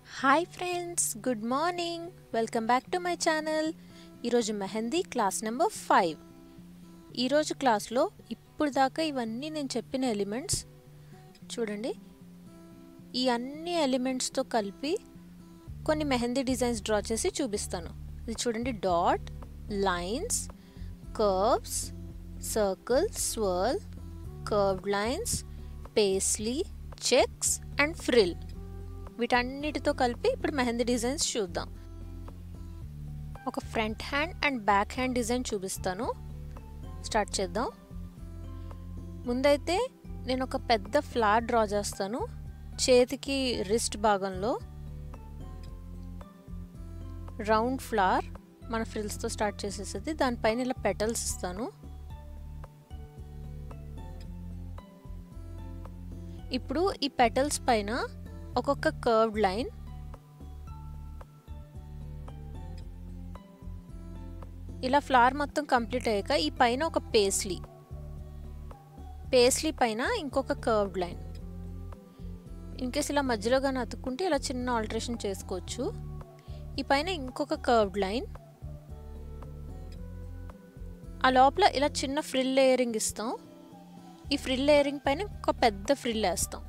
hi friends good morning welcome back to my channel ఈరోజు mehndi class number five ఈరోజు క్లాస్లో ఇప్పుడు దాకా ఇవన్నీ నేను చెప్పిన ఎలిమెంట్స్ చూడండి ఈ అన్ని ఎలిమెంట్స్తో కలిపి కొన్ని మెహందీ డిజైన్స్ డ్రా చేసి చూపిస్తాను ఇది చూడండి dot lines curves circle swirl curved lines paisley checks and frill వీటన్నిటితో కలిపి ఇప్పుడు మెహందీ డిజైన్స్ చూద్దాం ఒక front hand and back hand design చూపిస్తాను స్టార్ట్ చేద్దాం ముందైతే నేను ఒక పెద్ద ఫ్లవర్ డ్రా చేస్తాను చేతికి రిస్ట్ భాగంలో రౌండ్ ఫ్లవర్ మన ఫ్రిల్స్తో స్టార్ట్ చేసేసేది దానిపైన ఇలా పెటల్స్ ఇస్తాను ఇప్పుడు ఈ పెటల్స్ పైన ఒక్కొక్క కర్వ్డ్ లైన్ ఇలా ఫ్లవర్ మొత్తం కంప్లీట్ అయ్యాక ఈ పైన ఒక పేస్లీ పేస్లీ పైన ఇంకొక కర్వ్డ్ లైన్ ఇన్కేస్ ఇలా మధ్యలో కానీ అతుక్కుంటే ఇలా చిన్న ఆల్టరేషన్ చేసుకోవచ్చు ఈ పైన ఇంకొక కర్వ్డ్ లైన్ ఆ లోపల ఇలా చిన్న ఫ్రిల్ లేయరింగ్ ఇస్తాం ఈ ఫ్రిల్ లేయరింగ్ పైన ఒక పెద్ద ఫ్రిల్ వేస్తాం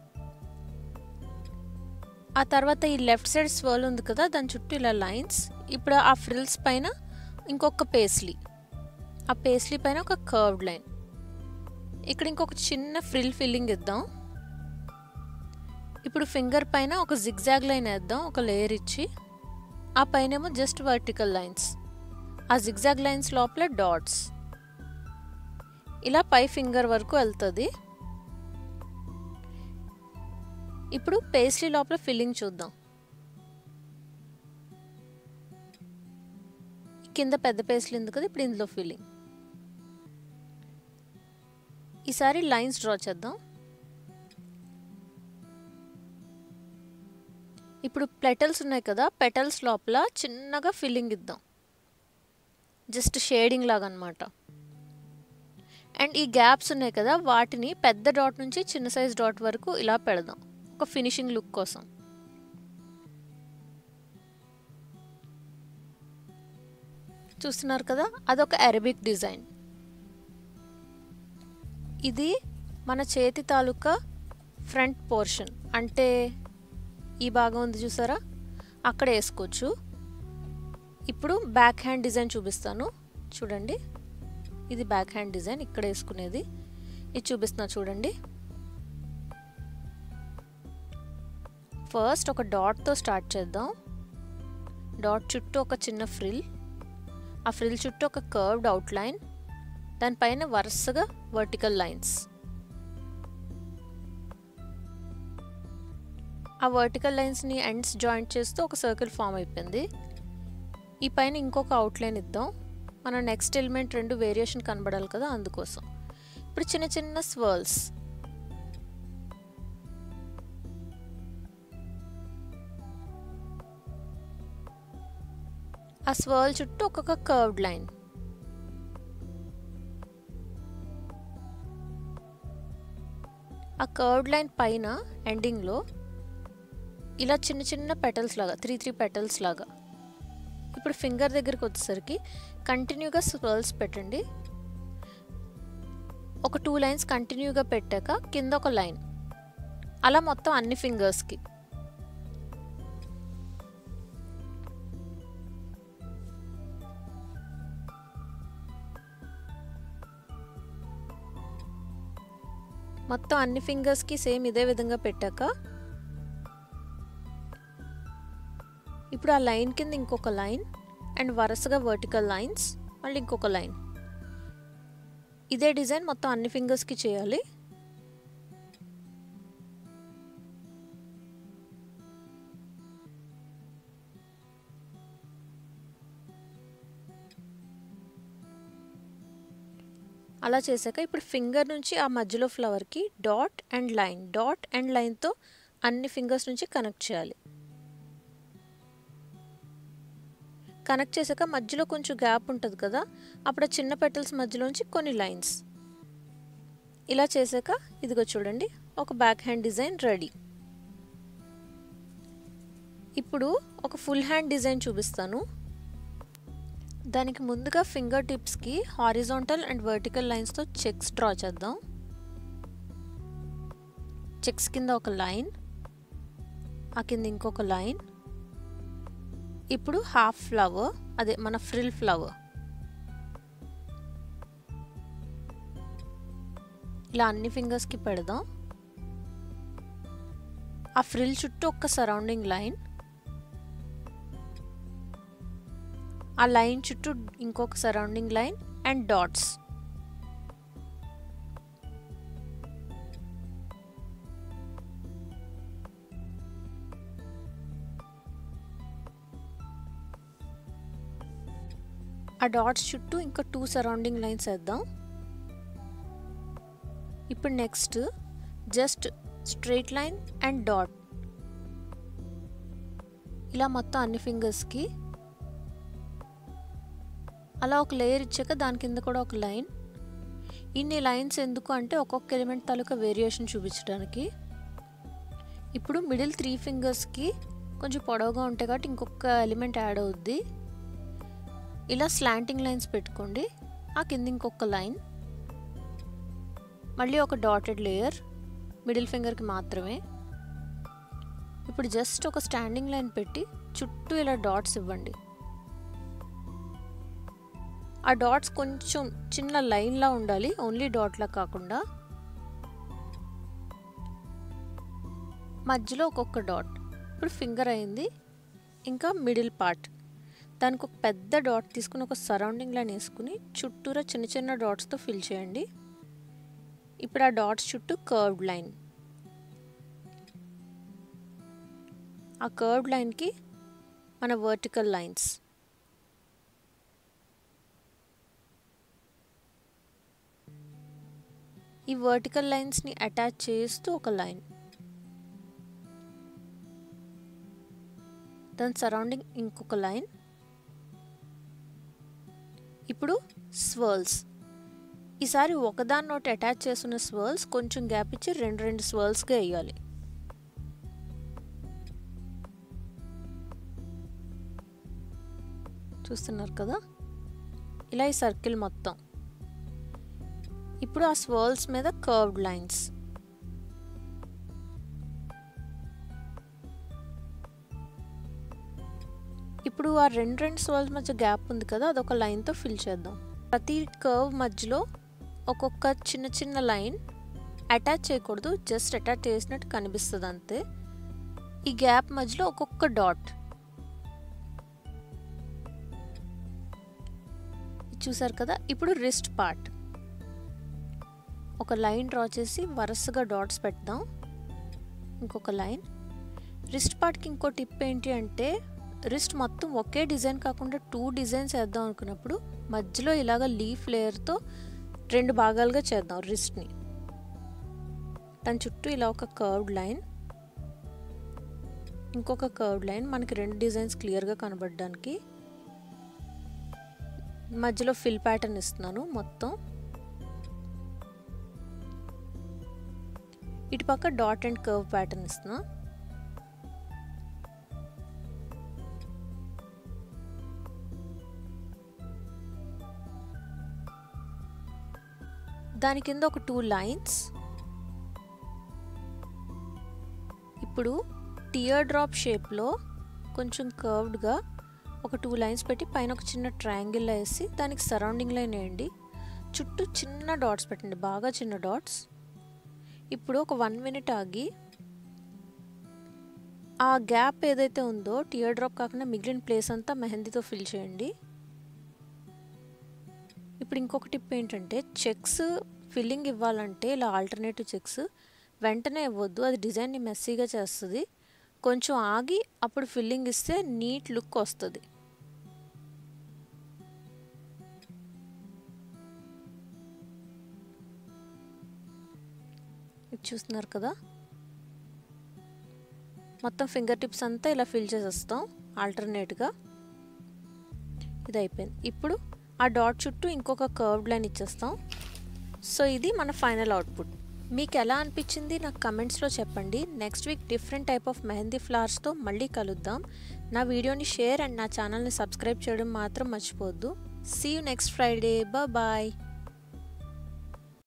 ఆ తర్వాత ఈ లెఫ్ట్ సైడ్ స్వర్ల్ ఉంది కదా దాని చుట్టూ ఇలా లైన్స్ ఇప్పుడు ఆ ఫ్రిల్స్ పైన ఇంకొక పేస్లీ ఆ పేస్లీ పైన ఒక కర్వ్డ్ లైన్ ఇక్కడ ఇంకొక చిన్న ఫ్రిల్ ఫిల్లింగ్ ఇద్దాం ఇప్పుడు ఫింగర్ పైన ఒక జిగ్జాగ్ లైన్ వేద్దాం ఒక లేయర్ ఇచ్చి ఆ పైనేమో జస్ట్ వర్టికల్ లైన్స్ ఆ జిగ్జాగ్ లైన్స్ లోపల డాట్స్ ఇలా పై ఫింగర్ వరకు వెళ్తుంది ఇప్పుడు పేస్ట్రీ లోపల ఫిల్లింగ్ చూద్దాం కింద పెద్ద పేస్ట్రీ ఉంది కదా ఇప్పుడు ఇందులో ఫిల్లింగ్ ఈసారి లైన్స్ డ్రా చేద్దాం ఇప్పుడు పెటల్స్ ఉన్నాయి కదా పెటల్స్ లోపల చిన్నగా ఫిల్లింగ్ ఇద్దాం జస్ట్ షేడింగ్ లాగా అనమాట అండ్ ఈ గ్యాప్స్ ఉన్నాయి కదా వాటిని పెద్ద డాట్ నుంచి చిన్న సైజ్ డాట్ వరకు ఇలా పెడదాం ఒక ఫినిషింగ్ లుక్ కోసం చూస్తున్నారు కదా అదొక అరబిక్ డిజైన్ ఇది మన చేతి తాలూకా ఫ్రంట్ పోర్షన్ అంటే ఈ భాగం ఉంది చూసారా అక్కడ వేసుకోవచ్చు ఇప్పుడు బ్యాక్ హ్యాండ్ డిజైన్ చూపిస్తాను చూడండి ఇది బ్యాక్ హ్యాండ్ డిజైన్ ఇక్కడ వేసుకునేది ఇది చూపిస్తున్నా చూడండి ఫస్ట్ ఒక డాట్తో స్టార్ట్ చేద్దాం డాట్ చుట్టూ ఒక చిన్న ఫ్రిల్ ఆ ఫ్రిల్ చుట్టూ ఒక కర్వ్డ్ అవుట్లైన్ దానిపైన వరుసగా వర్టికల్ లైన్స్ ఆ వర్టికల్ లైన్స్ని ఎండ్స్ జాయింట్ చేస్తూ ఒక సర్కిల్ ఫామ్ అయిపోయింది ఈ పైన ఇంకొక అవుట్లైన్ ఇద్దాం మన నెక్స్ట్ ఎలిమెంట్ రెండు వేరియేషన్ కనబడాలి కదా అందుకోసం ఇప్పుడు చిన్న చిన్న స్వర్ల్స్ ఆ స్వర్ల్ చుట్టూ ఒక్కొక్క కర్వ్డ్ లైన్ ఆ కర్వ్డ్ లైన్ పైన ఎండింగ్లో ఇలా చిన్న చిన్న పెటల్స్ లాగా త్రీ త్రీ పెటల్స్ లాగా ఇప్పుడు ఫింగర్ దగ్గరికి వచ్చేసరికి కంటిన్యూగా స్వర్ల్స్ పెట్టండి ఒక టూ లైన్స్ కంటిన్యూగా పెట్టాక కింద ఒక లైన్ అలా మొత్తం అన్ని ఫింగర్స్కి మొత్తం అన్ని ఫింగర్స్కి సేమ్ ఇదే విధంగా పెట్టాక ఇప్పుడు ఆ లైన్ కింద ఇంకొక లైన్ అండ్ వరుసగా వర్టికల్ లైన్స్ మళ్ళీ ఇంకొక లైన్ ఇదే డిజైన్ మొత్తం అన్ని ఫింగర్స్కి చేయాలి అలా చేశాక ఇప్పుడు ఫింగర్ నుంచి ఆ మధ్యలో ఫ్లవర్కి dot and line dot and లైన్తో అన్ని ఫింగర్స్ నుంచి కనెక్ట్ చేయాలి కనెక్ట్ చేశాక మధ్యలో కొంచెం గ్యాప్ ఉంటుంది కదా అప్పుడు చిన్న పెటల్స్ మధ్యలోంచి కొన్ని లైన్స్ ఇలా చేశాక ఇదిగో చూడండి ఒక బ్యాక్ హ్యాండ్ డిజైన్ రెడీ ఇప్పుడు ఒక ఫుల్ హ్యాండ్ డిజైన్ చూపిస్తాను దానికి ముందుగా ఫింగర్ టిప్స్కి హారిజాంటల్ అండ్ వర్టికల్ లైన్స్తో చెక్స్ డ్రా చేద్దాం చెక్స్ కింద ఒక లైన్ ఆ కింద ఇంకొక లైన్ ఇప్పుడు హాఫ్ ఫ్లవర్ అదే మన ఫ్రిల్ ఫ్లవర్ ఇలా అన్ని ఫింగర్స్కి పెడదాం ఆ ఫ్రిల్ చుట్టూ ఒక సరౌండింగ్ లైన్ ఆ లైన్ చుట్టూ ఇంకొక సరౌండింగ్ లైన్ అండ్ డాట్స్ ఆ డాట్స్ చుట్టూ ఇంకా టూ సరౌండింగ్ లైన్స్ వేద్దాం ఇప్పుడు next just straight line and dot ఇలా మొత్తం అన్ని ఫింగర్స్కి అలా ఒక లేయర్ ఇచ్చాక దాని కింద కూడా ఒక లైన్ ఇన్ని లైన్స్ ఎందుకు అంటే ఒక్కొక్క ఎలిమెంట్ తాలూకా వేరియేషన్ చూపించడానికి ఇప్పుడు మిడిల్ త్రీ ఫింగర్స్కి కొంచెం పొడవుగా ఉంటాయి కాబట్టి ఇంకొక ఎలిమెంట్ యాడ్ అవుద్ది ఇలా స్లాంటింగ్ లైన్స్ పెట్టుకోండి ఆ కింద ఇంకొక లైన్ మళ్ళీ ఒక డాటెడ్ లేయర్ మిడిల్ ఫింగర్కి మాత్రమే ఇప్పుడు జస్ట్ ఒక స్టాండింగ్ లైన్ పెట్టి చుట్టూ ఇలా డాట్స్ ఇవ్వండి ఆ డాట్స్ కొంచెం చిన్న లైన్లా ఉండాలి ఓన్లీ డాట్లా కాకుండా మధ్యలో ఒక్కొక్క డాట్ ఇప్పుడు ఫింగర్ అయింది ఇంకా మిడిల్ పార్ట్ దానికి ఒక పెద్ద డాట్ తీసుకుని ఒక సరౌండింగ్ లైన్ వేసుకుని చుట్టూరా చిన్న చిన్న డాట్స్తో ఫిల్ చేయండి ఇప్పుడు ఆ డాట్స్ చుట్టూ కర్వ్డ్ లైన్ ఆ కర్వ్డ్ లైన్కి మన వర్టికల్ లైన్స్ ఈ వర్టికల్ లైన్స్ని అటాచ్ చేస్తూ ఒక లైన్ దాని సరౌండింగ్ ఇంకొక లైన్ ఇప్పుడు స్వర్ల్స్ ఈసారి ఒకదాని నోటి అటాచ్ చేస్తున్న స్వర్ల్స్ కొంచెం గ్యాప్ ఇచ్చి రెండు రెండు స్వర్ల్స్గా వేయాలి చూస్తున్నారు కదా ఇలా ఈ సర్కిల్ మొత్తం ఇప్పుడు ఆ స్వర్ల్స్ మీద కర్వ్డ్ లైన్స్ ఇప్పుడు ఆ రెండు రెండు స్వర్ల్స్ మధ్య గ్యాప్ ఉంది కదా అదొక లైన్తో ఫిల్ చేద్దాం ప్రతి కర్వ్ మధ్యలో ఒక్కొక్క చిన్న చిన్న లైన్ అటాచ్ చేయకూడదు జస్ట్ అటాచ్ చేసినట్టు కనిపిస్తుంది అంతే ఈ గ్యాప్ మధ్యలో ఒక్కొక్క డాట్ చూసారు కదా ఇప్పుడు రిస్ట్ పార్ట్ ఒక లైన్ డ్రా చేసి వరుసగా డాట్స్ పెడదాం ఇంకొక లైన్ రిస్ట్ పార్ట్కి ఇంకో టిప్ ఏంటి అంటే రిస్ట్ మొత్తం ఒకే డిజైన్ కాకుండా టూ డిజైన్స్ వేద్దాం అనుకున్నప్పుడు మధ్యలో ఇలాగ లీఫ్ లేయర్తో రెండు భాగాలుగా చేద్దాం రిస్ట్ని దాని చుట్టూ ఇలా ఒక కర్వ్డ్ లైన్ ఇంకొక కర్వ్డ్ లైన్ మనకి రెండు డిజైన్స్ క్లియర్గా కనబడడానికి మధ్యలో ఫిల్ ప్యాటర్న్ ఇస్తున్నాను మొత్తం ఇటుపక్క డాట్ అండ్ కర్వ్ ప్యాటర్న్ ఇస్తున్నా దాని కింద ఒక టూ లైన్స్ ఇప్పుడు టియర్ డ్రాప్ షేప్లో కొంచెం కర్వ్డ్గా ఒక టూ లైన్స్ పెట్టి పైన ఒక చిన్న ట్రయాంగిల్ వేసి దానికి సరౌండింగ్ లైన్ వేయండి చుట్టూ చిన్న డాట్స్ పెట్టండి బాగా చిన్న డాట్స్ ఇప్పుడు ఒక వన్ మినిట్ ఆగి ఆ గ్యాప్ ఏదైతే ఉందో టియర్ డ్రాప్ కాకుండా మిగిలిన ప్లేస్ అంతా మెహందీతో ఫిల్ చేయండి ఇప్పుడు ఇంకొక టిప్ ఏంటంటే చెక్స్ ఫిల్లింగ్ ఇవ్వాలంటే ఇలా ఆల్టర్నేటివ్ చెక్స్ వెంటనే ఇవ్వద్దు అది డిజైన్ని మెస్సీగా చేస్తుంది కొంచెం ఆగి అప్పుడు ఫిల్లింగ్ ఇస్తే నీట్ లుక్ వస్తుంది చూస్తున్నారు కదా మొత్తం ఫింగర్ టిప్స్ అంతా ఇలా ఫిల్ చేసేస్తాం ఆల్టర్నేట్గా ఇది అయిపోయింది ఇప్పుడు ఆ డాట్ చుట్టూ ఇంకొక కర్వ్డ్ లైన్ ఇచ్చేస్తాం సో ఇది మన ఫైనల్ అవుట్పుట్ మీకు ఎలా అనిపించింది నాకు కమెంట్స్లో చెప్పండి next week different type of mehndi ఫ్లవర్స్తో మళ్ళీ కలుద్దాం నా వీడియోని షేర్ అండ్ నా ఛానల్ని సబ్స్క్రైబ్ చేయడం మాత్రం మర్చిపోవద్దు see you next Friday bye